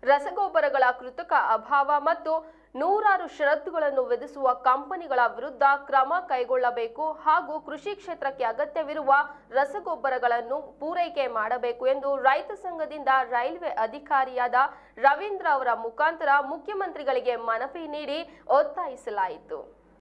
ರಸಗೊಬ್ಬರಗಳ ಕೃತಕ ಅಭಾವ ಮತ್ತು ನೂರಾರು ಷರತ್ತುಗಳನ್ನು ವಿಧಿಸುವ ಕಂಪನಿಗಳ ವಿರುದ್ಧ ಕ್ರಮ ಕೈಗೊಳ್ಳಬೇಕು ಹಾಗೂ ಕೃಷಿ ಕ್ಷೇತ್ರಕ್ಕೆ ಅಗತ್ಯವಿರುವ ರಸಗೊಬ್ಬರಗಳನ್ನು ಪೂರೈಕೆ ಮಾಡಬೇಕು ಎಂದು ರೈತ ಸಂಘದಿಂದ ರೈಲ್ವೆ ಅಧಿಕಾರಿಯಾದ ರವೀಂದ್ರ ಅವರ ಮುಖಾಂತರ ಮುಖ್ಯಮಂತ್ರಿಗಳಿಗೆ ಮನವಿ ನೀಡಿ ಒತ್ತಾಯಿಸಲಾಯಿತು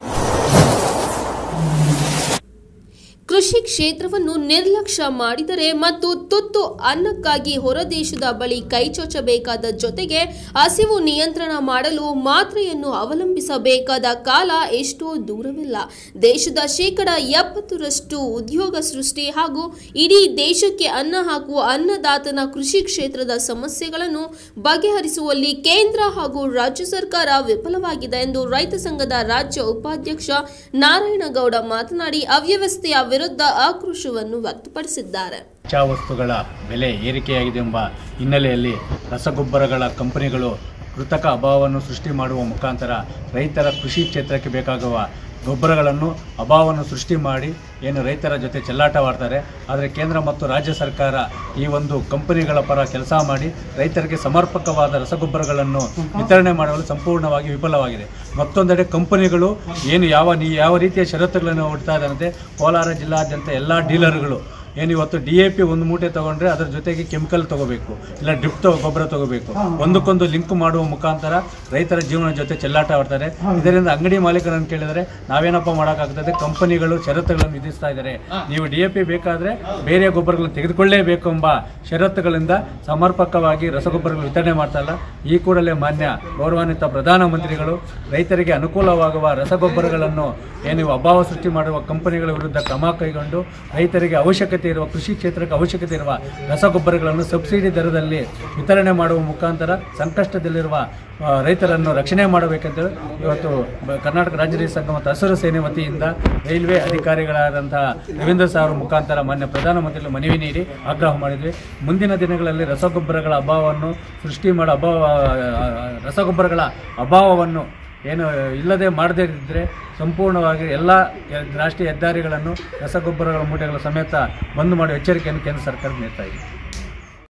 ಕೃಷಿ ಕ್ಷೇತ್ರವನ್ನು ನಿರ್ಲಕ್ಷ್ಯ ಮಾಡಿದರೆ ಮತ್ತು ತುತ್ತು ಅನ್ನಕ್ಕಾಗಿ ಹೊರದೇಶದ ಬಳಿ ಕೈಚೊಚ್ಚಬೇಕಾದ ಜೊತೆಗೆ ಹಸಿವು ನಿಯಂತ್ರಣ ಮಾಡಲು ಮಾತ್ರೆಯನ್ನು ಅವಲಂಬಿಸಬೇಕಾದ ಕಾಲ ಎಷ್ಟೋ ದೂರವಿಲ್ಲ ದೇಶದ ಶೇಕಡ ಎಪ್ಪತ್ತರಷ್ಟು ಉದ್ಯೋಗ ಸೃಷ್ಟಿ ಹಾಗೂ ಇಡೀ ದೇಶಕ್ಕೆ ಅನ್ನ ಹಾಕುವ ಅನ್ನದಾತನ ಕೃಷಿ ಕ್ಷೇತ್ರದ ಸಮಸ್ಯೆಗಳನ್ನು ಬಗೆಹರಿಸುವಲ್ಲಿ ಕೇಂದ್ರ ಹಾಗೂ ರಾಜ್ಯ ಸರ್ಕಾರ ವಿಫಲವಾಗಿದೆ ಎಂದು ರೈತ ಸಂಘದ ರಾಜ್ಯ ಉಪಾಧ್ಯಕ್ಷ ನಾರಾಯಣಗೌಡ ಮಾತನಾಡಿ ಅವ್ಯವಸ್ಥೆಯ ವಿರುದ್ಧ ಆಕ್ರೋಶವನ್ನು ವ್ಯಕ್ತಪಡಿಸಿದ್ದಾರೆ ಕಚ್ಚಾ ವಸ್ತುಗಳ ಬೆಲೆ ಏರಿಕೆಯಾಗಿದೆ ಎಂಬ ಹಿನ್ನೆಲೆಯಲ್ಲಿ ರಸಗೊಬ್ಬರಗಳ ಕಂಪನಿಗಳು ಕೃತಕ ಅಭಾವವನ್ನು ಸೃಷ್ಟಿ ಮಾಡುವ ಮುಖಾಂತರ ರೈತರ ಕೃಷಿ ಕ್ಷೇತ್ರಕ್ಕೆ ಬೇಕಾಗುವ ಗೊಬ್ಬರಗಳನ್ನು ಅಭಾವವನ್ನು ಸೃಷ್ಟಿ ಮಾಡಿ ಏನು ರೈತರ ಜೊತೆ ಚೆಲ್ಲಾಟವಾಡ್ತಾರೆ ಆದರೆ ಕೇಂದ್ರ ಮತ್ತು ರಾಜ್ಯ ಸರ್ಕಾರ ಈ ಒಂದು ಕಂಪನಿಗಳ ಪರ ಕೆಲಸ ಮಾಡಿ ರೈತರಿಗೆ ಸಮರ್ಪಕವಾದ ರಸಗೊಬ್ಬರಗಳನ್ನು ವಿತರಣೆ ಮಾಡಲು ಸಂಪೂರ್ಣವಾಗಿ ವಿಫಲವಾಗಿದೆ ಮತ್ತೊಂದೆಡೆ ಕಂಪನಿಗಳು ಏನು ಯಾವ ನೀ ಯಾವ ರೀತಿಯ ಷರತ್ತುಗಳನ್ನು ಹೊಡ್ತಾ ಇದ್ದಾರಂತೆ ಕೋಲಾರ ಜಿಲ್ಲಾದ್ಯಂತ ಎಲ್ಲ ಡೀಲರ್ಗಳು ಏನು ಇವತ್ತು ಡಿ ಎ ಪಿ ಒಂದು ಮೂಟೆ ತಗೊಂಡ್ರೆ ಅದ್ರ ಜೊತೆಗೆ ಕೆಮಿಕಲ್ ತಗೋಬೇಕು ಇಲ್ಲ ಡ್ರಿಪ್ ತಗೋ ಗೊಬ್ಬರ ತಗೋಬೇಕು ಒಂದಕ್ಕೊಂದು ಲಿಂಕ್ ಮಾಡುವ ಮುಖಾಂತರ ರೈತರ ಜೀವನ ಜೊತೆ ಚೆಲ್ಲಾಟ ಆಡ್ತಾರೆ ಇದರಿಂದ ಅಂಗಡಿ ಮಾಲೀಕರನ್ನು ಕೇಳಿದರೆ ನಾವೇನಪ್ಪ ಮಾಡೋಕ್ಕಾಗ್ತದೆ ಕಂಪನಿಗಳು ಷರತ್ತುಗಳನ್ನು ವಿಧಿಸ್ತಾ ಇದ್ದಾರೆ ನೀವು ಡಿ ಎ ಪಿ ಬೇಕಾದರೆ ಬೇರೆ ಗೊಬ್ಬರಗಳನ್ನು ತೆಗೆದುಕೊಳ್ಳೇಬೇಕು ಎಂಬ ಷರತ್ತುಗಳಿಂದ ಸಮರ್ಪಕವಾಗಿ ರಸಗೊಬ್ಬರಗಳು ವಿತರಣೆ ಮಾಡ್ತಾ ಇಲ್ಲ ಈ ಕೂಡಲೇ ಮಾನ್ಯ ಗೌರವಾನ್ವಿತ ಪ್ರಧಾನಮಂತ್ರಿಗಳು ರೈತರಿಗೆ ಅನುಕೂಲವಾಗುವ ರಸಗೊಬ್ಬರಗಳನ್ನು ಏನು ಅಭಾವ ಸೃಷ್ಟಿ ಮಾಡುವ ಕಂಪನಿಗಳ ವಿರುದ್ಧ ಕ್ರಮ ಕೈಗೊಂಡು ರೈತರಿಗೆ ಅವಶ್ಯಕತೆ ಇರುವ ಕೃಷಿ ಕ್ಷೇತ್ರಕ್ಕೆ ಅವಶ್ಯಕತೆ ಇರುವ ರಸಗೊಬ್ಬರಗಳನ್ನು ಸಬ್ಸಿಡಿ ದರದಲ್ಲಿ ವಿತರಣೆ ಮಾಡುವ ಮುಖಾಂತರ ಸಂಕಷ್ಟದಲ್ಲಿರುವ ಆ, ರೈತರನ್ನು ರಕ್ಷಣೆ ಮಾಡಬೇಕಂತೇಳಿ ಇವತ್ತು ಬ- ಕರ್ನಾಟಕ ರಾಜ್ಯ ರೈತ ಸಂಘ ಮತ್ತು ಹಸಿರು ಸೇನೆ ವತಿಯಿಂದ ರೈಲ್ವೆ ಅಧಿಕಾರಿಗಳಾದಂತಹ ರವೀಂದ್ರ ಸಾರ್ ಮುಖಾಂತರ ಮಾನ್ಯ ಪ್ರಧಾನಮಂತ್ರಿಗಳು ಮನವಿ ನೀಡಿ ಆಗ್ರಹ ಮಾಡಿದ್ವಿ ಮುಂದಿನ ದಿನಗಳಲ್ಲಿ ರಸಗೊಬ್ಬರಗಳ ಅಭಾವವನ್ನು ಸೃಷ್ಟಿ ಮಾಡೋ ಅಭಾವ ಆ, ರಸಗೊಬ್ಬರಗಳ ಅಭಾವವನ್ನು ಏನು ಇಲ್ಲದೆ ಮಾಡದೇ ಇದ್ದರೆ ಸಂಪೂರ್ಣವಾಗಿ ಎಲ್ಲ ರಾಷ್ಟ್ರೀಯ ಹೆದ್ದಾರಿಗಳನ್ನು ರಸಗೊಬ್ಬರಗಳ ಮೂಟೆಗಳ ಸಮೇತ ಬಂದ್ ಮಾಡುವ ಎಚ್ಚರಿಕೆಯನ್ನು ಕೇಂದ್ರ ಸರ್ಕಾರ ನೀಡ್ತಾ ಇದೆ